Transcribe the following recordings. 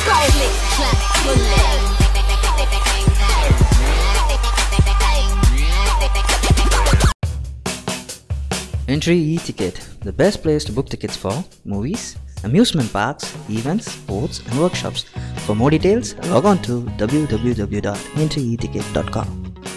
Click, clack, bullet. Entry e-ticket, the best place to book tickets for movies, amusement parks, events, sports, and workshops. For more details, log on to www.entryeticket.com.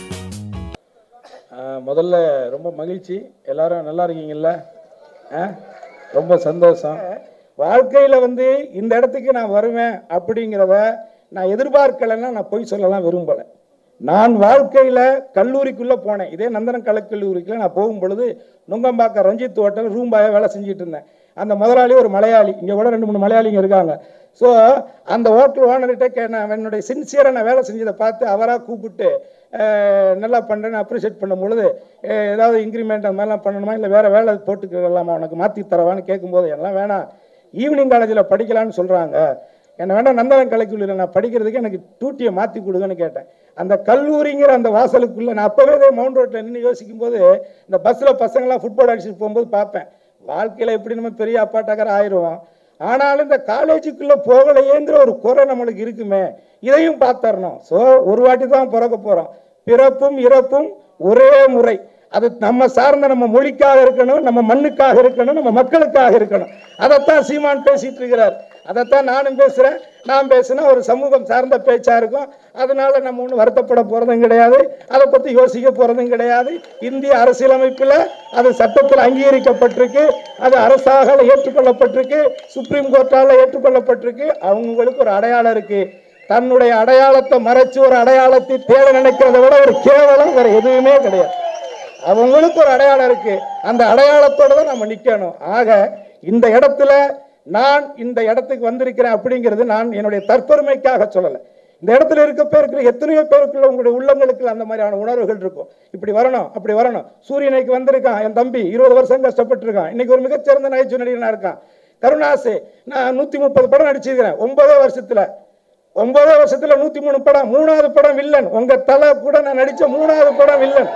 ஆஹ் முதல்ல ரொம்ப மகிழ்ச்சி எல்லாரும் நல்லா இருக்கீங்கல்ல ஆ? ரொம்ப சந்தோஷம் வாழ்க்கையில் வந்து இந்த இடத்துக்கு நான் வருவேன் அப்படிங்கிறத நான் எதிர்பார்க்கலைன்னா நான் பொய் சொல்லலாம் விரும்பலை நான் வாழ்க்கையில் கல்லூரிக்குள்ளே போனேன் இதே நந்தனம் கலைக்கல்லூரிக்குள்ள நான் போகும் பொழுது நுங்கம்பாக்கம் ரஞ்சித் ஹோட்டல் ரூம் பாயாக வேலை செஞ்சுட்டு இருந்தேன் அந்த முதலாளி ஒரு மலையாளி இங்கே கூட ரெண்டு மூணு மலையாளிங்க இருக்காங்க ஸோ அந்த ஹோட்டல் ஓனர்கிட்ட கே நான் என்னுடைய சின்சியராக நான் வேலை செஞ்சதை பார்த்து அவராக கூப்பிட்டு அஹ், நல்லா பண்ணுறேன்னு அப்ரிஷியேட் பண்ணும் பொழுது அஹ், ஏதாவது இன்க்ரிமெண்ட் அந்த மாதிரிலாம் பண்ணணுமா இல்லை வேறு வேலை போட்டுக்கலாமா உனக்கு மாற்றி தரவான்னு கேட்கும்போது எல்லாம் வேணாம் ஈவினிங் காலேஜில் படிக்கலான்னு சொல்கிறாங்க என்ன வேண்டாம் நந்தனம் கலைக்குள்ளில் நான் படிக்கிறதுக்கு எனக்கு டூட்டியை மாற்றி கொடுங்கன்னு கேட்டேன் அந்த கல்லூரிங்கிற அந்த வாசலுக்குள்ளே நான் அப்போவே மவுண்ட் ரோட்டில் நின்று யோசிக்கும் போது இந்த பஸ்ஸில் பசங்களாம் ஃபுட்பால் அடிச்சுட்டு போகும்போது பார்ப்பேன் வாழ்க்கையில் எப்படி நம்ம பெரிய அப்பாட்டாக்கர் ஆயிடுவோம் ஆனாலும் இந்த காலேஜுக்குள்ளே போகலையேங்கிற ஒரு குறை நம்மளுக்கு இருக்குமே இதையும் பார்த்தரணும் ஸோ ஒரு வாட்டி தான் பிறக்க போகிறோம் பிறப்பும் இறப்பும் ஒரே முறை அது நம்ம சார்ந்த நம்ம மொழிக்காக இருக்கணும் நம்ம மண்ணுக்காக இருக்கணும் நம்ம மக்களுக்காக இருக்கணும் அதைத்தான் சீமான் பேசிட்டு இருக்கிறார் அதைத்தான் நானும் பேசுகிறேன் நான் பேசினா ஒரு சமூகம் சார்ந்த பேச்சாக இருக்கும் அதனால நம்ம ஒன்றும் வருத்தப்பட போகிறதும் கிடையாது அதை பற்றி யோசிக்க போகிறதும் கிடையாது இந்திய அரசியலமைப்பில் அது சட்டத்தில் அங்கீகரிக்கப்பட்டிருக்கு அது அரசாக ஏற்றுக்கொள்ளப்பட்டிருக்கு சுப்ரீம் கோர்ட்டால் ஏற்றுக்கொள்ளப்பட்டிருக்கு அவங்களுக்கு ஒரு அடையாளம் இருக்குது தன்னுடைய அடையாளத்தை மறைச்சு ஒரு அடையாளத்தை தேட நினைக்கிறத விட ஒரு கேவலம் வேற எதுவுமே கிடையாது அவங்களுக்கு ஒரு அடையாளம் இருக்கு அந்த அடையாளத்தோட தான் நம்ம நிக்கணும் ஆக இந்த இடத்துல நான் இந்த இடத்துக்கு வந்திருக்கிறேன் அப்படிங்கிறது நான் என்னுடைய தற்பெருமைக்காக சொல்லலை இந்த இடத்துல இருக்க பேருக்கு எத்தனையோ பேருக்குள்ள உங்களுடைய உள்ளங்களுக்கு அந்த மாதிரியான உணர்வுகள் இருக்கும் இப்படி வரணும் அப்படி வரணும் சூரியனைக்கு வந்திருக்கான் என் தம்பி இருபது வருஷம் கஷ்டப்பட்டிருக்கான் இன்னைக்கு ஒரு மிகச்சிறந்த நகைச்சுவை நடிகனா இருக்கான் கருணாசு நான் நூத்தி முப்பது படம் நடிச்சிருக்கிறேன் ஒன்பதே வருஷத்துல ஒன்பதே வருஷத்துல நூத்தி மூணு படம் மூணாவது படம் வில்லன் உங்க தலை கூட நான் நடிச்ச மூணாவது படம் வில்லன்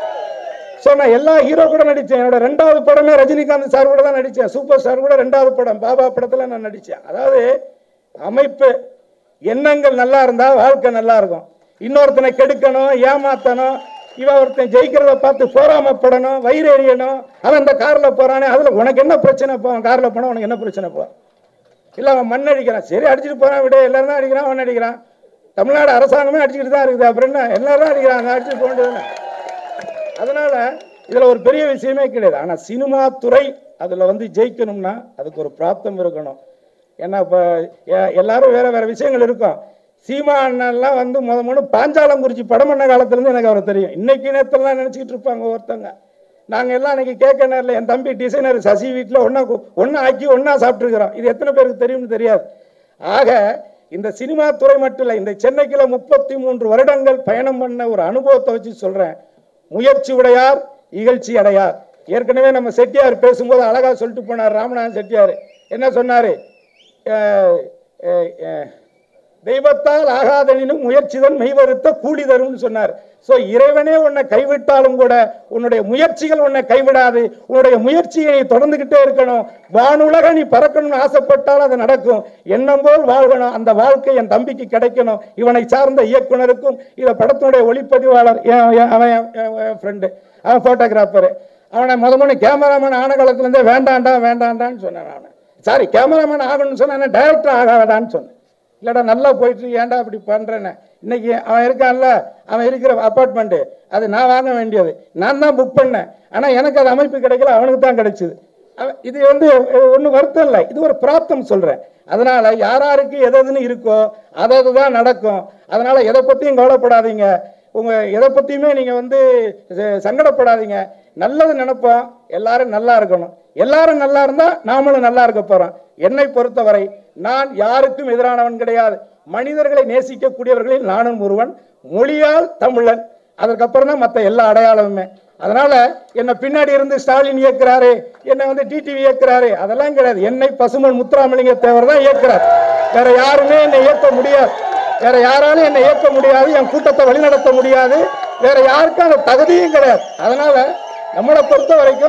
ஸோ நான் எல்லா ஹீரோ கூட நடித்தேன் என்னோட ரெண்டாவது படமே ரஜினிகாந்த் சார் கூட தான் நடித்தேன் சூப்பர் ஸ்டார் கூட ரெண்டாவது படம் பாபா படத்தில் நான் நடித்தேன் அதாவது அமைப்பு எண்ணங்கள் நல்லா இருந்தால் வாழ்க்கை நல்லா இருக்கும் இன்னொருத்தனை கெடுக்கணும் ஏமாத்தணும் இவன் ஒருத்தன் ஜெயிக்கிறத பார்த்து போராமப்படணும் வயிறு எறியணும் அவன் இந்த காரில் போகிறானே அதில் உனக்கு என்ன பிரச்சனை போ அவன் காரில் போனால் உனக்கு என்ன பிரச்சனை போ இல்லை அவன் மண் அடிக்கிறான் சரி அடிச்சுட்டு போகிறான் விட எல்லாரும் தான் அடிக்கிறான் அவன் அடிக்கிறான் தமிழ்நாடு அரசாங்கமே அடிச்சுக்கிட்டு தான் இருக்குது அப்புறம் என்ன எல்லாரும் அடிக்கிறாங்க அடிச்சுட்டு போக வேண்டியதுதானே அதனால இதுல ஒரு பெரிய விஷயமே கிடையாது ஆனா சினிமா துறை அதுல வந்து ஜெயிக்கணும்னா அதுக்கு ஒரு பிராப்தம் இருக்கணும் ஏன்னா இப்போ எல்லாரும் வேற வேற விஷயங்கள் இருக்கும் சீமா அண்ணன்லாம் வந்து முத முத பாஞ்சாலங்குறிச்சி படம் பண்ண காலத்துலேருந்து எனக்கு அவரை தெரியும் இன்னைக்கு நேரத்துலாம் நினச்சிக்கிட்டு இருப்பாங்க ஒருத்தங்க நாங்கள் எல்லாம் அன்னைக்கு கேட்க நேரில் என் தம்பி டிசைனர் சசி வீட்டில் ஒன்றா ஒன்றா ஆக்கி ஒன்றா சாப்பிட்ருக்குறோம் இது எத்தனை பேருக்கு தெரியும்னு தெரியாது ஆக இந்த சினிமா துறை மட்டும் இல்லை இந்த சென்னைக்குள்ள முப்பத்தி மூன்று வருடங்கள் பயணம் பண்ண ஒரு அனுபவத்தை வச்சு சொல்கிறேன் முயற்சி உடையார் இகழ்ச்சி அடையார் ஏற்கனவே நம்ம செட்டியார் பேசும்போது அழகா சொல்லிட்டு போனார் ராமநாதன் செட்டியார் என்ன சொன்னார் தெய்வத்தால் ஆகாதனினும் முயற்சிதான் மெய்வருத்த கூலி தரும்னு சொன்னார் ஸோ இறைவனே உன்னை கைவிட்டாலும் கூட உன்னுடைய முயற்சிகள் உன்னை கைவிடாது உன்னுடைய முயற்சியை நீ தொடர்ந்துகிட்டே இருக்கணும் வானுலக நீ பறக்கணும்னு ஆசைப்பட்டால் அது நடக்கும் எண்ணம் போல் வாழ்கணும் அந்த வாழ்க்கை என் தம்பிக்கு கிடைக்கணும் இவனை சார்ந்த இயக்குனருக்கும் இதை படத்தினுடைய ஒளிப்பதிவாளர் என் என் அவன் என் ஃப்ரெண்டு அவன் ஃபோட்டோகிராஃபரு அவனை முத முன்ன கேமராமேன் ஆன காலத்துலேருந்தே வேண்டாண்டா வேண்டாண்டான்னு சொன்னேன் நான் சாரி கேமராமேன் ஆகணும்னு சொன்னேன் டைரக்டர் ஆகாதான்னு சொன்னேன் இல்லடா நல்லா போயிட்டு ஏன்டா இப்படி பண்றேன்னு இன்னைக்கு அவன் இருக்கான்ல அவன் இருக்கிற அப்பார்ட்மெண்ட்டு அது நான் வாங்க வேண்டியது நான் தான் புக் பண்ணேன் ஆனால் எனக்கு அது அமைப்பு கிடைக்கல அவனுக்கு தான் கிடைச்சிது அவன் இது வந்து ஒன்றும் வருத்தம் இல்லை இது ஒரு பிராப்தம் சொல்கிறேன் அதனால யாராருக்கு எது எதுன்னு இருக்கோ அது தான் நடக்கும் அதனால எதை பற்றியும் கவலைப்படாதீங்க உங்க எதை பற்றியுமே நீங்கள் வந்து ச- சங்கடப்படாதீங்க நல்லது நினைப்போம் எல்லாரும் நல்லா இருக்கணும் எல்லாரும் நல்லா இருந்தால் நாமளும் நல்லா இருக்க போகிறோம் என்னை பொறுத்தவரை நான் யாருக்கும் எதிரானவன் கிடையாது மனிதர்களை நேசிக்கக்கூடியவர்களில் நானும் ஒருவன் மொழியால் தமிழன் அதற்கப்புறம் தான் மற்ற எல்லா அடையாளமுமே அதனால என்னை பின்னாடி இருந்து ஸ்டாலின் இயக்குறாரு என்னை வந்து டிடிவி இயக்குறாரு அதெல்லாம் கிடையாது என்னை பசுமன் முத்துராமலிங்க தேவர் தான் இயக்குறார் வேற யாருமே என்னை இயக்க முடியாது வேற யாராலும் என்னை இயக்க முடியாது என் கூட்டத்தை வழிநடத்த முடியாது வேற யாருக்கும் அந்த தகுதியும் கிடையாது அதனால நம்மளை பொறுத்த வரைக்கும்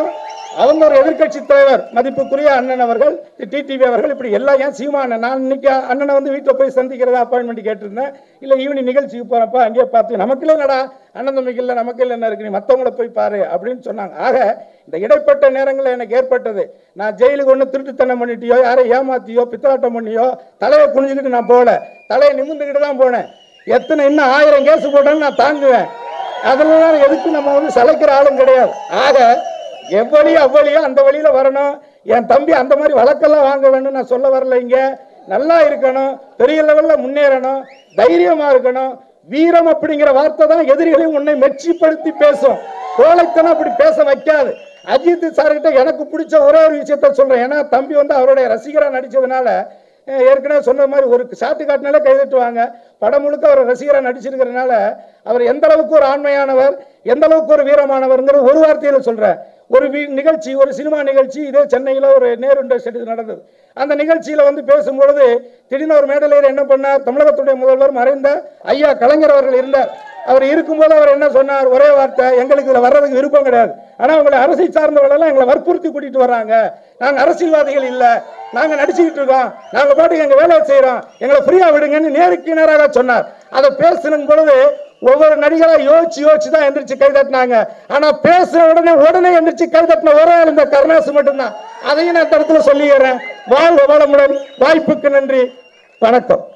அவங்க ஒரு எதிர்க்கட்சி தலைவர் மதிப்புக்குரிய அண்ணன் அவர்கள் டிடிவி அவர்கள் இப்படி எல்லாம் ஏன் சீமான நான் இன்னைக்கு அண்ணனை வந்து வீட்டில் போய் சந்திக்கிறதா அப்பாயின்மெண்ட் கேட்டிருந்தேன் இல்லை ஈவினிங் நிகழ்ச்சிக்கு போறப்ப அங்கேயே பார்த்து நமக்கு இல்லை நடா அண்ணன் தம்பிக்கு இல்லை நமக்கு இல்லை என்ன இருக்கு நீ மற்றவங்கள போய் பாரு அப்படின்னு சொன்னாங்க ஆக இந்த இடைப்பட்ட நேரங்களில் எனக்கு ஏற்பட்டது நான் ஜெயிலுக்கு ஒன்று திருட்டுத்தனம் பண்ணிட்டியோ யாரை ஏமாத்தியோ பித்தலாட்டம் பண்ணியோ தலையை குனிஞ்சுக்கிட்டு நான் போகல தலையை நிமிர்ந்துக்கிட்டு தான் போனேன் எத்தனை இன்னும் ஆயிரம் கேஸ் போட்டாலும் நான் தாங்குவேன் அதெல்லாம் எதுக்கு நம்ம வந்து சளைக்கிற ஆளும் கிடையாது ஆக எவ்வளியோ அவ்வளியோ அந்த வழியில வரணும் என் தம்பி அந்த மாதிரி வழக்கெல்லாம் வாங்க வேண்டும் நான் சொல்ல வரல இங்க நல்லா இருக்கணும் பெரிய லெவல்ல முன்னேறணும் தைரியமா இருக்கணும் வீரம் அப்படிங்கிற வார்த்தை தான் எதிரிகளையும் உன்னை மெச்சிப்படுத்தி பேசும் கோழைத்தனம் அப்படி பேச வைக்காது அஜித் சார்கிட்ட எனக்கு பிடிச்ச ஒரே ஒரு விஷயத்த சொல்றேன் ஏன்னா தம்பி வந்து அவருடைய ரசிகரா நடிச்சதுனால அஹ் ஏற்கனவே சொன்ன மாதிரி ஒரு ஷாட்டு காட்டினாலே கைதட்டுவாங்க படம் முழுக்க அவர் ரசிகராக நடிச்சிருக்கிறதுனால அவர் எந்த அளவுக்கு ஒரு ஆண்மையானவர் எந்த அளவுக்கு ஒரு வீரமானவர்ங்கிற ஒரு வார்த்தையில சொல்றேன் ஒரு வி- நிகழ்ச்சி ஒரு சினிமா நிகழ்ச்சி இதே சென்னையில் ஒரு நேரு இண்டஸ்ட்ரி நடந்தது அந்த நிகழ்ச்சியில வந்து பேசும்பொழுது திடீர்னு ஒரு மேடலையில் என்ன பண்ணார் தமிழகத்துடைய முதல்வர் மறைந்த ஐயா கலைஞர் அவர்கள் இருந்தார் அவர் இருக்கும்போது அவர் என்ன சொன்னார் ஒரே வார்த்தை எங்களுக்கு இதுல வர்றதுக்கு விருப்பம் கிடையாது ஆனா உங்களை அரசியல் சார்ந்தவர்களெல்லாம் எங்களை வற்புறுத்தி கூட்டிட்டு வர்றாங்க நாங்க அரசியல்வாதிகள் இல்ல நாங்க நடிச்சுக்கிட்டு இருக்கோம் நாங்க பாட்டுக்கு எங்க வேலையை செய்யறோம் எங்களை ஃப்ரீயா விடுங்கன்னு நேருக்கு நேராக சொன்னார் அதை பேசணும் பொழுது ஒவ்வொரு நடிகரா யோசிச்சு யோசிச்சு தான் எந்திரிச்சு கை தட்டினாங்க ஆனா பேசுன உடனே உடனே எந்திரிச்சு கை தட்டின ஒரே ஆள் இந்த கருணாசு மட்டும்தான் அதையும் நான் இந்த இடத்துல சொல்லிக்கிறேன் வாழ்க வளமுடன் வாய்ப்புக்கு நன்றி வணக்கம்